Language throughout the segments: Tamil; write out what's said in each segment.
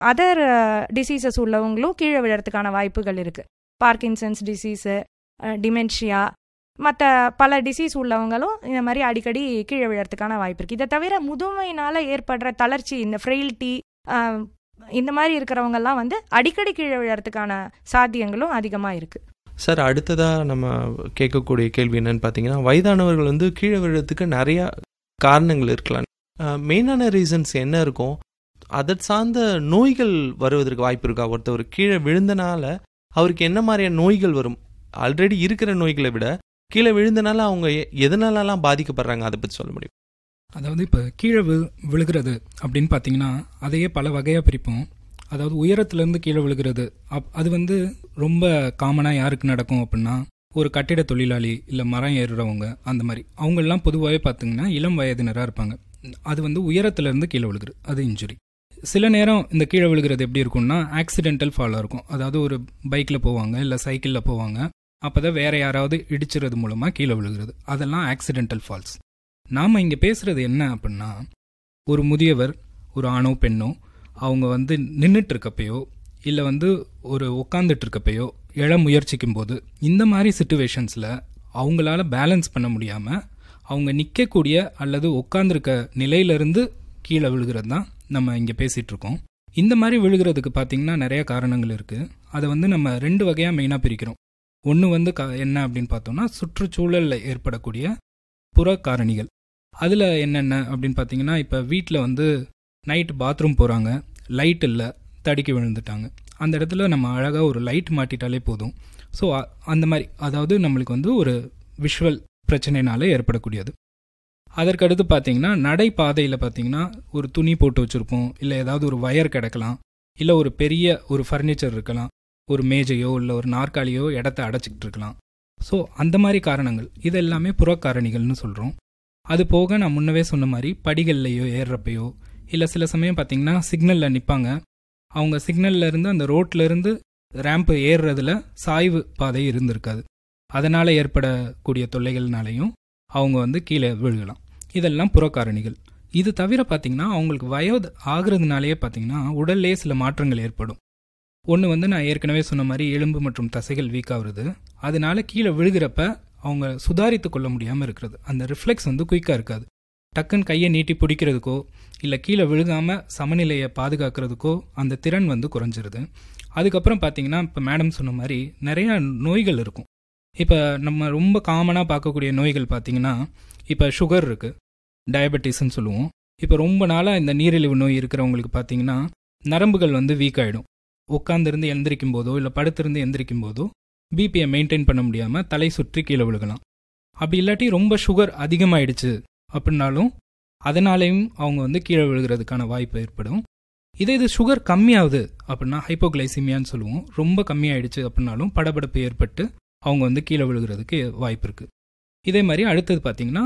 அதர் டிசீசஸ் உள்ளவங்களும் கீழே விழறதுக்கான வாய்ப்புகள் இருக்குது பார்க்கின்சன்ஸ் டிசீஸு டிமென்ஷியா மற்ற பல டிசீஸ் உள்ளவங்களும் இந்த மாதிரி அடிக்கடி கீழே விழறதுக்கான வாய்ப்பு இருக்குது இதை தவிர முதுமையினால் ஏற்படுற தளர்ச்சி இந்த ஃப்ரெயில்ட்டி இந்த மாதிரி இருக்கிறவங்கெல்லாம் வந்து அடிக்கடி கீழே விழறதுக்கான சாத்தியங்களும் அதிகமாக இருக்குது சார் அடுத்ததாக நம்ம கேட்கக்கூடிய கேள்வி என்னன்னு பார்த்தீங்கன்னா வயதானவர்கள் வந்து கீழே விழுறதுக்கு நிறையா காரணங்கள் இருக்கலாம் மெயினான ரீசன்ஸ் என்ன இருக்கும் அதை சார்ந்த நோய்கள் வருவதற்கு வாய்ப்பு இருக்கா ஒருத்தவர் கீழே விழுந்தனால அவருக்கு என்ன மாதிரியான நோய்கள் வரும் ஆல்ரெடி இருக்கிற நோய்களை விட கீழே விழுந்தனால அவங்க எதனாலலாம் பாதிக்கப்படுறாங்க அதை பற்றி சொல்ல முடியும் அதாவது இப்போ கீழே வி விழுகிறது அப்படின்னு பார்த்தீங்கன்னா அதையே பல வகையாக பிரிப்போம் அதாவது உயரத்துலேருந்து கீழே விழுகிறது அப் அது வந்து ரொம்ப காமனாக யாருக்கு நடக்கும் அப்படின்னா ஒரு கட்டிட தொழிலாளி இல்லை மரம் ஏறுறவங்க அந்த மாதிரி அவங்கெல்லாம் பொதுவாகவே பார்த்தீங்கன்னா இளம் வயதினராக இருப்பாங்க அது வந்து உயரத்துலேருந்து கீழே விழுகிறது அது இன்ஜுரி சில நேரம் இந்த கீழே விழுகிறது எப்படி இருக்கும்னா ஆக்சிடென்டல் ஃபாலாக இருக்கும் அதாவது ஒரு பைக்கில் போவாங்க இல்லை சைக்கிளில் போவாங்க அப்போ தான் வேற யாராவது இடிச்சுறது மூலமாக கீழே விழுகிறது அதெல்லாம் ஆக்சிடென்டல் ஃபால்ஸ் நாம் இங்கே பேசுகிறது என்ன அப்படின்னா ஒரு முதியவர் ஒரு ஆணோ பெண்ணோ அவங்க வந்து நின்றுட்டு இருக்கப்பையோ இல்லை வந்து ஒரு உட்காந்துட்டு இருக்கப்பையோ எழ முயற்சிக்கும் போது இந்த மாதிரி சுச்சுவேஷன்ஸில் அவங்களால பேலன்ஸ் பண்ண முடியாமல் அவங்க நிற்கக்கூடிய அல்லது உட்காந்துருக்க நிலையிலிருந்து கீழே விழுகிறது தான் நம்ம இங்கே பேசிகிட்டு இருக்கோம் இந்த மாதிரி விழுகிறதுக்கு பார்த்திங்கன்னா நிறைய காரணங்கள் இருக்குது அதை வந்து நம்ம ரெண்டு வகையாக மெயினாக பிரிக்கிறோம் ஒன்று வந்து க என்ன அப்படின்னு பார்த்தோம்னா சுற்றுச்சூழலில் ஏற்படக்கூடிய புற காரணிகள் அதில் என்னென்ன அப்படின்னு பார்த்தீங்கன்னா இப்போ வீட்டில் வந்து நைட்டு பாத்ரூம் போகிறாங்க லைட் இல்லை தடுக்கி விழுந்துட்டாங்க அந்த இடத்துல நம்ம அழகாக ஒரு லைட் மாட்டிட்டாலே போதும் ஸோ அந்த மாதிரி அதாவது நம்மளுக்கு வந்து ஒரு விஷுவல் பிரச்சனைனால ஏற்படக்கூடியது அதற்கடுத்து பார்த்தீங்கன்னா நடைபாதையில் பார்த்தீங்கன்னா ஒரு துணி போட்டு வச்சுருப்போம் இல்லை ஏதாவது ஒரு வயர் கிடக்கலாம் இல்லை ஒரு பெரிய ஒரு ஃபர்னிச்சர் இருக்கலாம் ஒரு மேஜையோ இல்லை ஒரு நாற்காலியோ இடத்த அடைச்சிக்கிட்டு இருக்கலாம் ஸோ அந்த மாதிரி காரணங்கள் இது எல்லாமே புறக்காரணிகள்னு சொல்கிறோம் அது போக நான் முன்னவே சொன்ன மாதிரி படிகள்லையோ ஏறுறப்பையோ இல்லை சில சமயம் பார்த்தீங்கன்னா சிக்னலில் நிற்பாங்க அவங்க சிக்னல்ல இருந்து அந்த ரோட்ல இருந்து ரேம்ப் ஏறுறதுல சாய்வு பாதை இருந்திருக்காது அதனால் ஏற்படக்கூடிய தொல்லைகள்னாலையும் அவங்க வந்து கீழே விழுகலாம் இதெல்லாம் புறக்காரணிகள் இது தவிர பார்த்தீங்கன்னா அவங்களுக்கு வயது ஆகுறதுனாலேயே பார்த்தீங்கன்னா உடல்லே சில மாற்றங்கள் ஏற்படும் ஒன்று வந்து நான் ஏற்கனவே சொன்ன மாதிரி எலும்பு மற்றும் தசைகள் வீக் ஆகுறது அதனால கீழே விழுகிறப்ப அவங்க சுதாரித்து கொள்ள முடியாமல் இருக்கிறது அந்த ரிஃப்ளெக்ஸ் வந்து குயிக்காக இருக்காது டக்குன்னு கையை நீட்டி பிடிக்கிறதுக்கோ இல்லை கீழே விழுகாமல் சமநிலையை பாதுகாக்கிறதுக்கோ அந்த திறன் வந்து குறைஞ்சிருது அதுக்கப்புறம் பார்த்தீங்கன்னா இப்போ மேடம் சொன்ன மாதிரி நிறையா நோய்கள் இருக்கும் இப்போ நம்ம ரொம்ப காமனாக பார்க்கக்கூடிய நோய்கள் பார்த்தீங்கன்னா இப்போ சுகர் இருக்குது டயபெட்டிஸ்ன்னு சொல்லுவோம் இப்போ ரொம்ப நாளாக இந்த நீரிழிவு நோய் இருக்கிறவங்களுக்கு பார்த்தீங்கன்னா நரம்புகள் வந்து வீக் ஆகிடும் உட்காந்துருந்து எந்திரிக்கும் போதோ இல்லை படுத்திருந்து எந்திரிக்கும் போதோ பிபியை மெயின்டைன் பண்ண முடியாமல் தலை சுற்றி கீழே விழுகலாம் அப்படி இல்லாட்டி ரொம்ப சுகர் அதிகமாயிடுச்சு அப்படின்னாலும் அதனாலேயும் அவங்க வந்து கீழே விழுகிறதுக்கான வாய்ப்பு ஏற்படும் இதே இது சுகர் கம்மியாகுது அப்படின்னா ஹைப்போகிளைசிமியான்னு சொல்லுவோம் ரொம்ப கம்மியாயிடுச்சு அப்படின்னாலும் படபடப்பு ஏற்பட்டு அவங்க வந்து கீழே விழுகிறதுக்கு வாய்ப்பு இருக்குது இதே மாதிரி அடுத்தது பார்த்தீங்கன்னா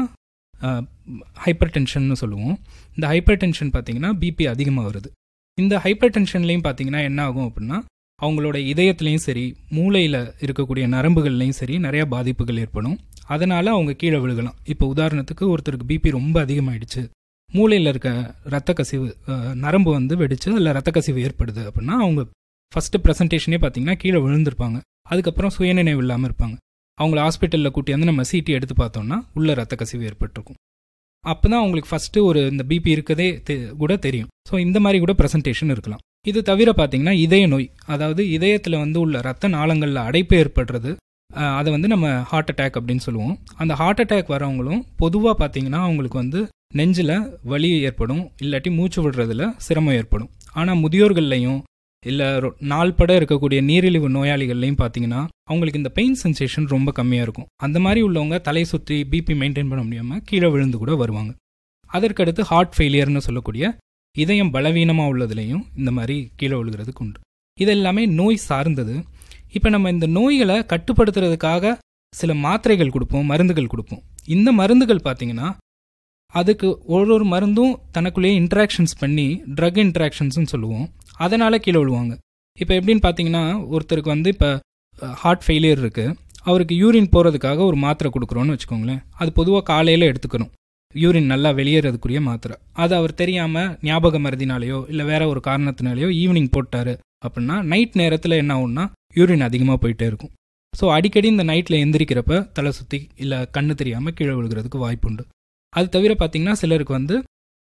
ஹைப்பர் டென்ஷன்னு சொல்லுவோம் இந்த ஹைப்பர் டென்ஷன் பார்த்தீங்கன்னா பிபி அதிகமாக வருது இந்த ஹைப்பர் டென்ஷன்லையும் பார்த்தீங்கன்னா என்ன ஆகும் அப்படின்னா அவங்களோட இதயத்துலேயும் சரி மூளையில் இருக்கக்கூடிய நரம்புகள்லையும் சரி நிறைய பாதிப்புகள் ஏற்படும் அதனால அவங்க கீழே விழுகலாம் இப்போ உதாரணத்துக்கு ஒருத்தருக்கு பிபி ரொம்ப அதிகமாயிடுச்சு மூளையில் இருக்க ரத்த கசிவு நரம்பு வந்து வெடிச்சு அதில் ரத்த கசிவு ஏற்படுது அப்படின்னா அவங்க ஃபர்ஸ்ட் ப்ரெசன்டேஷனே பார்த்தீங்கன்னா கீழே விழுந்திருப்பாங்க அதுக்கப்புறம் சுயநினைவு இல்லாமல் இருப்பாங்க அவங்கள ஹாஸ்பிட்டலில் கூட்டி வந்து நம்ம சிடி எடுத்து பார்த்தோம்னா உள்ள ரத்த கசிவு ஏற்பட்டிருக்கும் அப்போ தான் அவங்களுக்கு ஃபஸ்ட்டு ஒரு இந்த பிபி இருக்கதே கூட தெரியும் ஸோ இந்த மாதிரி கூட ப்ரெசன்டேஷன் இருக்கலாம் இது தவிர பார்த்தீங்கன்னா இதய நோய் அதாவது இதயத்தில் வந்து உள்ள ரத்த நாளங்களில் அடைப்பு ஏற்படுறது அதை வந்து நம்ம ஹார்ட் அட்டாக் அப்படின்னு சொல்லுவோம் அந்த ஹார்ட் அட்டாக் வரவங்களும் பொதுவாக பார்த்தீங்கன்னா அவங்களுக்கு வந்து நெஞ்சில் வலி ஏற்படும் இல்லாட்டி மூச்சு விடுறதுல சிரமம் ஏற்படும் ஆனால் முதியோர்கள்லையும் இல்லை நாள்பட இருக்கக்கூடிய நீரிழிவு நோயாளிகள்லையும் பார்த்தீங்கன்னா அவங்களுக்கு இந்த பெயின் சென்சேஷன் ரொம்ப கம்மியாக இருக்கும் அந்த மாதிரி உள்ளவங்க தலை சுற்றி பிபி மெயின்டைன் பண்ண முடியாமல் கீழே விழுந்து கூட வருவாங்க அதற்கடுத்து ஹார்ட் ஃபெயிலியர்னு சொல்லக்கூடிய இதயம் பலவீனமாக உள்ளதுலேயும் இந்த மாதிரி கீழே விழுகிறதுக்கு உண்டு இது எல்லாமே நோய் சார்ந்தது இப்போ நம்ம இந்த நோய்களை கட்டுப்படுத்துறதுக்காக சில மாத்திரைகள் கொடுப்போம் மருந்துகள் கொடுப்போம் இந்த மருந்துகள் பார்த்தீங்கன்னா அதுக்கு ஒரு ஒரு மருந்தும் தனக்குள்ளேயே இன்ட்ராக்ஷன்ஸ் பண்ணி ட்ரக் இன்ட்ராக்ஷன்ஸ்னு சொல்லுவோம் அதனால் கீழே விழுவாங்க இப்போ எப்படின்னு பார்த்தீங்கன்னா ஒருத்தருக்கு வந்து இப்போ ஹார்ட் ஃபெயிலியர் இருக்குது அவருக்கு யூரின் போகிறதுக்காக ஒரு மாத்திரை கொடுக்குறோன்னு வச்சுக்கோங்களேன் அது பொதுவாக காலையில் எடுத்துக்கணும் யூரின் நல்லா வெளியேறதுக்குரிய மாத்திரை அது அவர் தெரியாமல் ஞாபக மருதினாலேயோ இல்லை வேற ஒரு காரணத்தினாலேயோ ஈவினிங் போட்டாரு அப்படின்னா நைட் நேரத்தில் என்ன ஆகும்னா யூரின் அதிகமாக போயிட்டே இருக்கும் ஸோ அடிக்கடி இந்த நைட்டில் எந்திரிக்கிறப்ப தலை சுற்றி இல்லை கண்ணு தெரியாமல் கீழே விழுகிறதுக்கு வாய்ப்புண்டு அது தவிர பார்த்தீங்கன்னா சிலருக்கு வந்து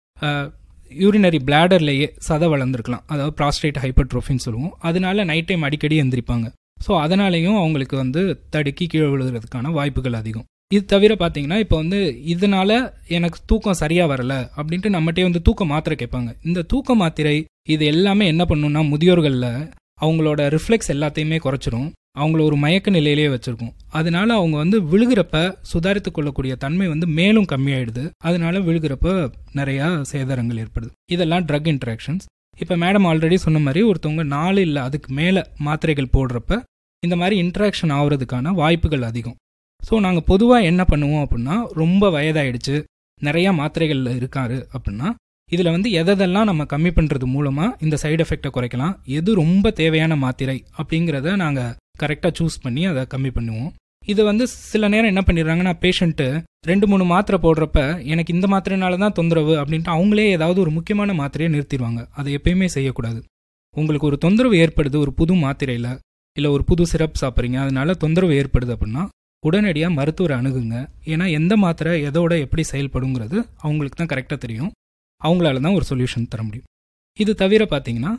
யூரினரி பிளாடர்லேயே சதை வளர்ந்துருக்கலாம் அதாவது ப்ராஸ்டேட் ஹைப்பர்ட்ரோஃபின்னு சொல்லுவோம் அதனால நைட் டைம் அடிக்கடி எந்திரிப்பாங்க ஸோ அதனாலேயும் அவங்களுக்கு வந்து தடுக்கி கீழே விழுகிறதுக்கான வாய்ப்புகள் அதிகம் இது தவிர பார்த்தீங்கன்னா இப்போ வந்து இதனால எனக்கு தூக்கம் சரியாக வரல அப்படின்ட்டு நம்மகிட்டே வந்து தூக்க மாத்திரை கேட்பாங்க இந்த தூக்க மாத்திரை இது எல்லாமே என்ன பண்ணுன்னா முதியோர்களில் அவங்களோட ரிஃப்ளெக்ஸ் எல்லாத்தையுமே குறைச்சிரும் அவங்கள ஒரு மயக்க நிலையிலேயே வச்சிருக்கும் அதனால அவங்க வந்து விழுகிறப்ப சுதாரித்து கொள்ளக்கூடிய தன்மை வந்து மேலும் கம்மியாயிடுது அதனால விழுகிறப்ப நிறைய சேதாரங்கள் ஏற்படுது இதெல்லாம் ட்ரக் இன்ட்ராக்ஷன்ஸ் இப்போ மேடம் ஆல்ரெடி சொன்ன மாதிரி ஒருத்தவங்க நாலு இல்லை அதுக்கு மேலே மாத்திரைகள் போடுறப்ப இந்த மாதிரி இன்ட்ராக்ஷன் ஆகுறதுக்கான வாய்ப்புகள் அதிகம் ஸோ நாங்கள் பொதுவாக என்ன பண்ணுவோம் அப்படின்னா ரொம்ப வயதாயிடுச்சு நிறையா மாத்திரைகள் இருக்காரு அப்படின்னா இதில் வந்து எதெல்லாம் நம்ம கம்மி பண்ணுறது மூலமாக இந்த சைடு எஃபெக்டை குறைக்கலாம் எது ரொம்ப தேவையான மாத்திரை அப்படிங்கிறத நாங்கள் கரெக்டாக சூஸ் பண்ணி அதை கம்மி பண்ணுவோம் இது வந்து சில நேரம் என்ன பண்ணிடுறாங்கன்னா பேஷண்ட்டு ரெண்டு மூணு மாத்திரை போடுறப்ப எனக்கு இந்த மாத்திரைனால தான் தொந்தரவு அப்படின்ட்டு அவங்களே ஏதாவது ஒரு முக்கியமான மாத்திரையை நிறுத்திடுவாங்க அதை எப்பயுமே செய்யக்கூடாது உங்களுக்கு ஒரு தொந்தரவு ஏற்படுது ஒரு புது மாத்திரையில் இல்லை ஒரு புது சிரப் சாப்பிட்றீங்க அதனால தொந்தரவு ஏற்படுது அப்படின்னா உடனடியாக மருத்துவரை அணுகுங்க ஏன்னா எந்த மாத்திரை எதோட எப்படி செயல்படுங்கிறது அவங்களுக்கு தான் கரெக்டாக தெரியும் அவங்களால தான் ஒரு சொல்யூஷன் தர முடியும் இது தவிர பார்த்தீங்கன்னா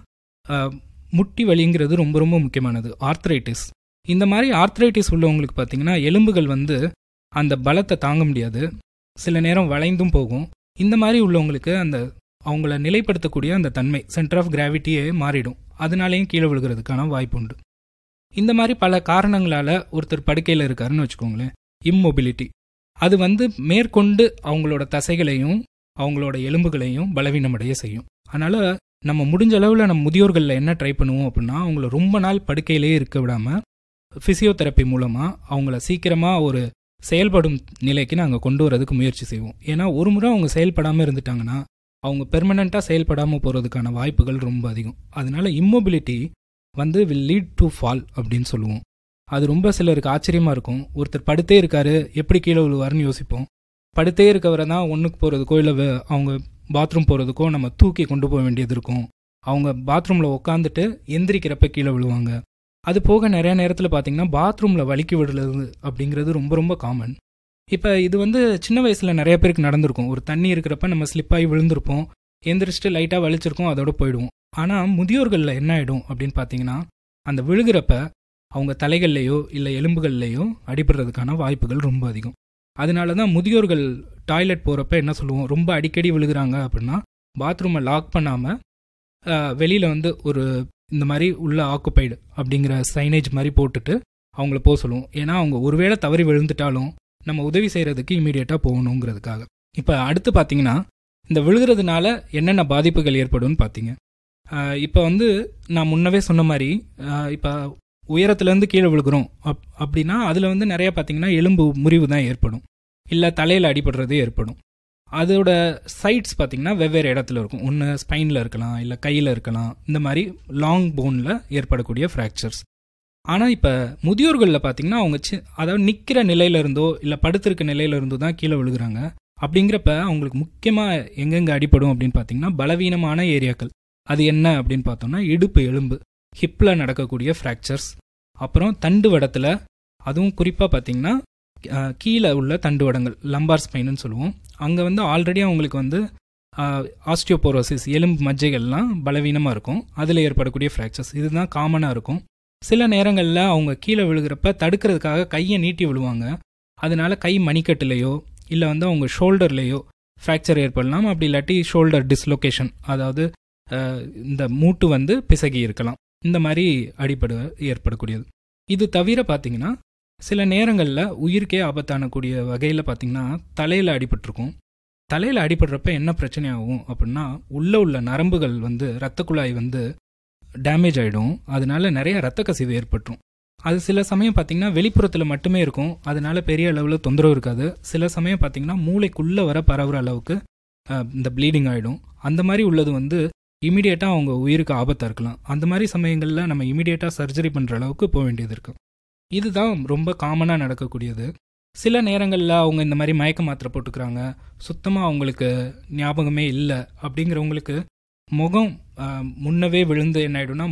முட்டி வலிங்கிறது ரொம்ப ரொம்ப முக்கியமானது ஆர்த்ரைட்டிஸ் இந்த மாதிரி ஆர்த்ரைட்டிஸ் உள்ளவங்களுக்கு பார்த்தீங்கன்னா எலும்புகள் வந்து அந்த பலத்தை தாங்க முடியாது சில நேரம் வளைந்தும் போகும் இந்த மாதிரி உள்ளவங்களுக்கு அந்த அவங்கள நிலைப்படுத்தக்கூடிய அந்த தன்மை சென்டர் ஆஃப் கிராவிட்டியே மாறிடும் அதனாலேயும் கீழே விழுகிறதுக்கான வாய்ப்பு உண்டு இந்த மாதிரி பல காரணங்களால் ஒருத்தர் படுக்கையில் இருக்காருன்னு வச்சுக்கோங்களேன் இம்மொபிலிட்டி அது வந்து மேற்கொண்டு அவங்களோட தசைகளையும் அவங்களோட எலும்புகளையும் பலவீனமடைய செய்யும் அதனால் நம்ம முடிஞ்ச அளவில் நம்ம முதியோர்களில் என்ன ட்ரை பண்ணுவோம் அப்படின்னா அவங்கள ரொம்ப நாள் படுக்கையிலே இருக்க விடாமல் ஃபிசியோதெரப்பி மூலமாக அவங்கள சீக்கிரமாக ஒரு செயல்படும் நிலைக்கு நாங்கள் கொண்டு வரதுக்கு முயற்சி செய்வோம் ஏன்னா ஒரு முறை அவங்க செயல்படாமல் இருந்துட்டாங்கன்னா அவங்க பெர்மனண்ட்டாக செயல்படாமல் போகிறதுக்கான வாய்ப்புகள் ரொம்ப அதிகம் அதனால இம்மொபிலிட்டி வந்து வில் லீட் டு ஃபால் அப்படின்னு சொல்லுவோம் அது ரொம்ப சிலருக்கு ஆச்சரியமாக இருக்கும் ஒருத்தர் படுத்தே இருக்காரு எப்படி கீழே விழுவாருன்னு யோசிப்போம் படுத்தே இருக்கவரை தான் ஒன்றுக்கு போகிறதுக்கோ இல்லை அவங்க பாத்ரூம் போகிறதுக்கோ நம்ம தூக்கி கொண்டு போக வேண்டியது இருக்கும் அவங்க பாத்ரூமில் உட்காந்துட்டு எந்திரிக்கிறப்ப கீழே விழுவாங்க அது போக நிறைய நேரத்தில் பார்த்தீங்கன்னா பாத்ரூமில் வலிக்கி விடுறது அப்படிங்கிறது ரொம்ப ரொம்ப காமன் இப்போ இது வந்து சின்ன வயசில் நிறைய பேருக்கு நடந்திருக்கும் ஒரு தண்ணி இருக்கிறப்ப நம்ம ஸ்லிப்பாகி விழுந்திருப்போம் எந்திரிச்சிட்டு லைட்டாக வலிச்சிருக்கோம் அதோட போயிடுவோம் ஆனால் முதியோர்களில் என்ன ஆகிடும் அப்படின்னு பார்த்தீங்கன்னா அந்த விழுகிறப்ப அவங்க தலைகள்லையோ இல்லை எலும்புகள்லையோ அடிபடுறதுக்கான வாய்ப்புகள் ரொம்ப அதிகம் அதனால தான் முதியோர்கள் டாய்லெட் போகிறப்ப என்ன சொல்லுவோம் ரொம்ப அடிக்கடி விழுகிறாங்க அப்படின்னா பாத்ரூமை லாக் பண்ணாமல் வெளியில் வந்து ஒரு இந்த மாதிரி உள்ள ஆக்குப்பைடு அப்படிங்கிற சைனேஜ் மாதிரி போட்டுட்டு அவங்கள போக சொல்லுவோம் ஏன்னா அவங்க ஒருவேளை தவறி விழுந்துட்டாலும் நம்ம உதவி செய்கிறதுக்கு இமீடியட்டாக போகணுங்கிறதுக்காக இப்போ அடுத்து பார்த்தீங்கன்னா இந்த விழுகிறதுனால என்னென்ன பாதிப்புகள் ஏற்படும்னு பார்த்தீங்க இப்போ வந்து நான் முன்னவே சொன்ன மாதிரி இப்போ உயரத்துலேருந்து கீழே விழுகிறோம் அப் அப்படின்னா அதில் வந்து நிறைய பார்த்தீங்கன்னா எலும்பு முறிவு தான் ஏற்படும் இல்லை தலையில் அடிபடுறது ஏற்படும் அதோட சைட்ஸ் பார்த்தீங்கன்னா வெவ்வேறு இடத்துல இருக்கும் ஒன்று ஸ்பைனில் இருக்கலாம் இல்லை கையில் இருக்கலாம் இந்த மாதிரி லாங் போனில் ஏற்படக்கூடிய ஃப்ராக்சர்ஸ் ஆனால் இப்போ முதியோர்களில் பார்த்தீங்கன்னா அவங்க சி அதாவது நிற்கிற நிலையிலிருந்தோ இல்லை படுத்திருக்க நிலையிலிருந்தோ தான் கீழே விழுகிறாங்க அப்படிங்கிறப்ப அவங்களுக்கு முக்கியமாக எங்கெங்கே அடிப்படும் அப்படின்னு பார்த்தீங்கன்னா பலவீனமான ஏரியாக்கள் அது என்ன அப்படின்னு பார்த்தோம்னா இடுப்பு எலும்பு ஹிப்பில் நடக்கக்கூடிய ஃப்ராக்சர்ஸ் அப்புறம் தண்டு வடத்தில் அதுவும் குறிப்பாக பார்த்தீங்கன்னா கீழே உள்ள தண்டு வடங்கள் லம்பார் ஸ்பைனுன்னு சொல்லுவோம் அங்கே வந்து ஆல்ரெடி அவங்களுக்கு வந்து ஆஸ்டியோபோரோசிஸ் எலும்பு மஜ்ஜைகள்லாம் பலவீனமாக இருக்கும் அதில் ஏற்படக்கூடிய ஃப்ராக்சர்ஸ் இதுதான் காமனாக இருக்கும் சில நேரங்களில் அவங்க கீழே விழுகிறப்ப தடுக்கிறதுக்காக கையை நீட்டி விழுவாங்க அதனால கை மணிக்கட்டுலேயோ இல்லை வந்து அவங்க ஷோல்டர்லேயோ ஃப்ராக்சர் ஏற்படலாம் அப்படி இல்லாட்டி ஷோல்டர் டிஸ்லொகேஷன் அதாவது இந்த மூட்டு வந்து பிசகி இருக்கலாம் இந்த மாதிரி அடிப்படு ஏற்படக்கூடியது இது தவிர பார்த்தீங்கன்னா சில நேரங்களில் உயிருக்கே ஆபத்தானக்கூடிய வகையில் பார்த்தீங்கன்னா தலையில் அடிபட்டிருக்கும் தலையில் அடிபடுறப்ப என்ன பிரச்சனை ஆகும் அப்படின்னா உள்ளே உள்ள நரம்புகள் வந்து இரத்த குழாய் வந்து டேமேஜ் ஆகிடும் அதனால நிறைய ரத்த கசிவு ஏற்பட்டுரும் அது சில சமயம் பார்த்தீங்கன்னா வெளிப்புறத்தில் மட்டுமே இருக்கும் அதனால பெரிய அளவில் தொந்தரவு இருக்காது சில சமயம் பார்த்தீங்கன்னா மூளைக்குள்ளே வர பரவுற அளவுக்கு இந்த ப்ளீடிங் ஆகிடும் அந்த மாதிரி உள்ளது வந்து இமீடியட்டாக அவங்க உயிருக்கு ஆபத்தாக இருக்கலாம் அந்த மாதிரி சமயங்களில் நம்ம இமீடியட்டாக சர்ஜரி பண்ணுற அளவுக்கு போக வேண்டியது இருக்குது இதுதான் ரொம்ப காமனாக நடக்கக்கூடியது சில நேரங்களில் அவங்க இந்த மாதிரி மயக்க மாத்திரை போட்டுக்கிறாங்க சுத்தமாக அவங்களுக்கு ஞாபகமே இல்லை அப்படிங்கிறவங்களுக்கு முகம் ஆஹ், முன்னவே விழுந்து என்ன ஆயிடும்னா